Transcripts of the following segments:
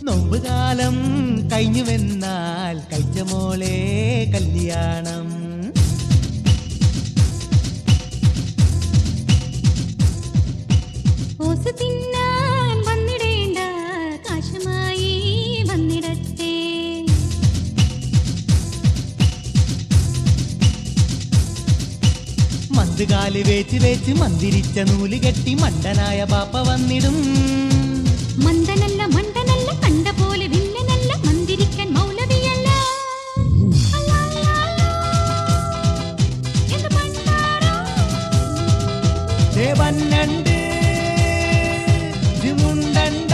നോമ്പുകാലം കഴിഞ്ഞുവെന്നാൽ കഴിച്ച മോളെ കല്യാണം ഓസ് തിന്നാൻ വന്നിടേണ്ട കാശുമായി വന്നിടട്ടെ മന്തുകാല് വേച്ച് വേച്ച് മന്ദിരിച്ച നൂല് കെട്ടി മണ്ടനായ ബാപ്പ വന്നിടും മന്ദനല്ല മണ്ടനല്ല കണ്ട പോലെ വില്ലനല്ല മന്ദിരിക്കാൻ മൗലവിയല്ല അല്ല, അല്ല, അല്ല. എന്ത് പണ്ടാരോ? ദേവന്നുണ്ട് ഇതുമുണ്ടണ്ട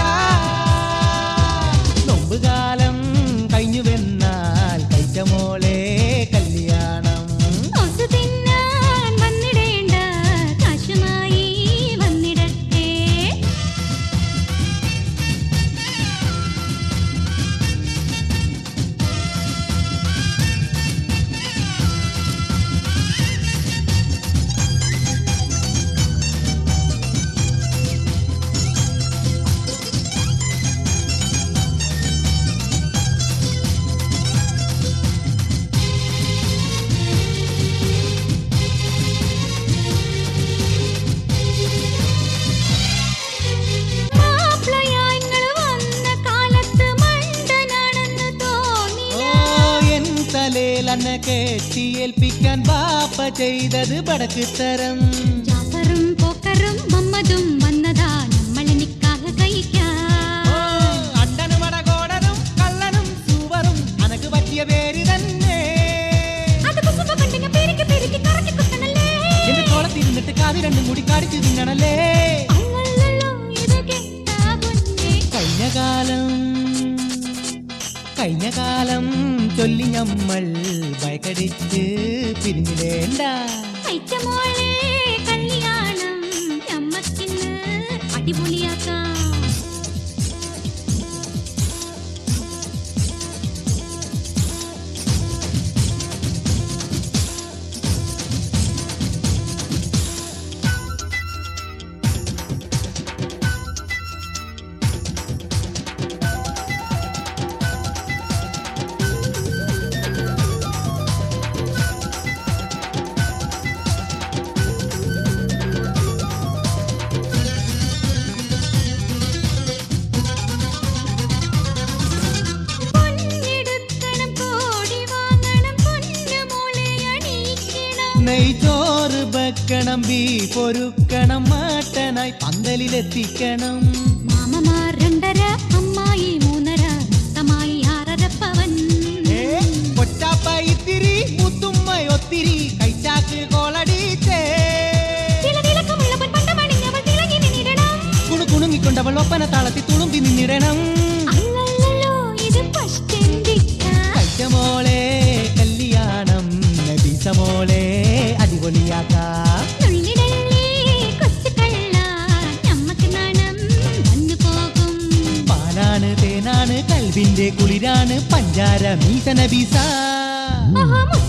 നോമ്പുകാലം കഴിഞ്ഞുവെന്നാൽ കഴിച്ച മോളെ കല്യാണം ഓസ് തിന്നാൻ വന്നിടേണ്ട കാശുമായി വന്നിടട്ടെ മാപ്ലയായി ഇങ്ങള് വന്ന കാലത്ത് മണ്ടനാണെന്ന് ഓ തോന്നിയ എൻ തലേലന്നെ കെട്ടിയേൽപ്പിക്കാൻ ബാപ്പ ചെയ്തത് പടക്ക് തരം ജാഫറും പോക്കറും മമ്മദും വന്നതാ നമ്മളെ നിക്കാഹ് കഴിക്കാൻ ഓ, അണ്ടനും അടകോടനും കള്ളനും സൂവറും അനക്ക് പറ്റിയ പേര് തന്നെ അത് കുസുമ്പ കണ്ടിങ്ങ പെരുക്കി പെരുക്കി കറക്കി കുത്തണല്ലേ എന്റെ കോളത്തിരുന്നിട്ട് കാത് രണ്ടും കൂടി കാടിച്ചു തിന്നണല്ലേ അല്ലല്ലല്ലോ ഇത് കേട്ടാ പൊന്നേ കഴിഞ്ഞ കാലം കഴിഞ്ഞ കാലം ചൊല്ലി ഞമ്മൾ ഭയക്കടിച്ച് പിരിഞ്ഞിടേണ്ട കഴിച്ച മോളെ കല്യാണം ഞമ്മക്കിന്ന് അടിപൊളിയാക്കാം പൊന്നെടുക്കണം കോടി വാങ്ങണം പൊന്നു മോളെ അണിയിക്കണം നെയ്ച്ചോറ് വെക്കണം ബീഫ് ഒരുക്കണം മാട്ടനായി പന്തലിലെത്തിക്കണം മാമമാർ രണ്ടര അമ്മായി മൂന്നര മൊത്തമായി ആറര പവൻ ഏ, കൊച്ചാപ്പ ഇത്തിരി മുത്തുമ്മ ഒത്തിരി കൈച്ചാക്ക് കോളടിച്ചേ തിളതിളക്കമുള്ള പൊൻപണ്ടമണിഞ്ഞവൾ തിളങ്ങി നിന്നിടണം കുണു കുണുങ്ങിക്കൊണ്ടവൾ ഒപ്പന താളത്തിൽ തുളുമ്പി നിന്നിടണം അല്ലല്ലല്ലോ ഇത് പഷ്ടെന്തിക്ക കഴിച്ച മോളെ കല്യാണം നബീസ മോളെ അടിപൊളിയാക്കാം നുള്ളിടല്ലേ കൊച്ചു കള്ള ഞമ്മക്ക് നാണം വന്നു പോകും പാലാണ് തേനാണ് കൽവിന്റെ കുളിരാണ് പഞ്ചാര മീസ നബീസ ആഹാ